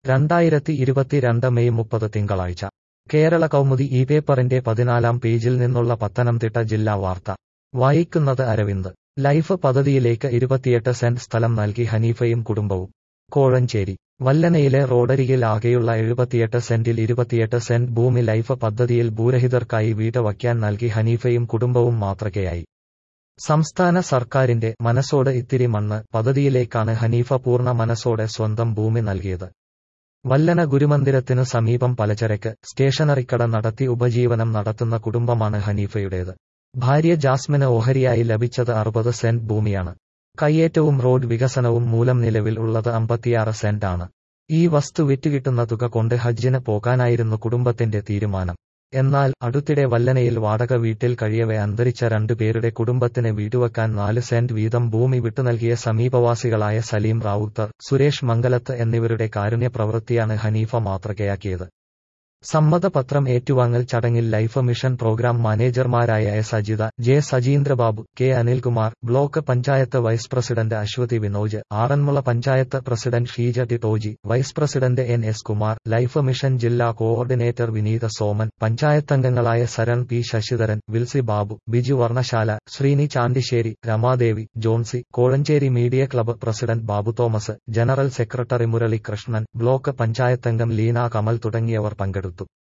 രണ്ടായിരത്തി ഇരുപത്തിരണ്ട് മെയ് മുപ്പത് തിങ്കളാഴ്ച കേരള കൗമുദി ഈ പേപ്പറിന്റെ പതിനാലാം പേജിൽ നിന്നുള്ള പത്തനംതിട്ട ജില്ലാ വാർത്ത വായിക്കുന്നത് അരവിന്ദ് ലൈഫ് പദ്ധതിയിലേക്ക് ഇരുപത്തിയെട്ട് സെന്റ് സ്ഥലം നൽകി ഹനീഫയും കുടുംബവും കോഴഞ്ചേരി വല്ലനയിലെ റോഡരികിൽ ആകെയുള്ള എഴുപത്തിയെട്ട് സെന്റിൽ ഇരുപത്തിയെട്ട് സെന്റ് ഭൂമി ലൈഫ് പദ്ധതിയിൽ ഭൂരഹിതർക്കായി വീട് വയ്ക്കാൻ നൽകി ഹനീഫയും കുടുംബവും മാതൃകയായി സംസ്ഥാന സർക്കാരിന്റെ മനസ്സോട് ഇത്തിരി മണ്ണ് പദ്ധതിയിലേക്കാണ് ഹനീഫ പൂർണ്ണ മനസ്സോടെ സ്വന്തം ഭൂമി നൽകിയത് വല്ലന ഗുരുമന്ദിരത്തിനു സമീപം പലചരക്ക് സ്റ്റേഷനറിക്കട നടത്തി ഉപജീവനം നടത്തുന്ന കുടുംബമാണ് ഹനീഫയുടേത് ഭാര്യ ജാസ്മിന് ഓഹരിയായി ലഭിച്ചത് അറുപത് സെന്റ് ഭൂമിയാണ് കയ്യേറ്റവും റോഡ് വികസനവും മൂലം നിലവിൽ ഉള്ളത് അമ്പത്തിയാറ് സെന്റ് ആണ് ഈ വസ്തു വിറ്റുകിട്ടുന്ന തുക കൊണ്ട് ഹജ്ജിന് പോകാനായിരുന്നു കുടുംബത്തിന്റെ തീരുമാനം എന്നാൽ അടുത്തിടെ വല്ലനയിൽ വാടക വീട്ടിൽ കഴിയവെ അന്തരിച്ച രണ്ടുപേരുടെ കുടുംബത്തിന് വീടുവെക്കാൻ നാല് സെന്റ് വീതം ഭൂമി വിട്ടുനൽകിയ സമീപവാസികളായ സലീം റാവുത്തർ സുരേഷ് മംഗലത്ത് എന്നിവരുടെ കാരുണ്യ പ്രവൃത്തിയാണ് ഹനീഫ മാതൃകയാക്കിയത് സമ്മതപത്രം ഏറ്റുവാങ്ങൽ ചടങ്ങിൽ ലൈഫ് മിഷൻ പ്രോഗ്രാം മാനേജർമാരായ S Ajitha J Sajeendrababu K Anilkumar block panchayat vice president Aswathy Vinoj Aranmula panchayat president Sheeja Tittoji vice president N S Kumar life mission ജില്ലാ കോഓർഡിനേറ്റർ വിനീത സോമൻ പഞ്ചായത്തംഗങ്ങളായ Saran P Sasidharan Wilsy Babu Biju Varnashala Sreeni Chandissery Ramadevi Jonsy Kozhencherry media club president Babu Thomas general secretary Murali Krishnan block പഞ്ചായത്തംഗം ലീന കമൽ തുടങ്ങിയവർ പങ്കെടുത്തു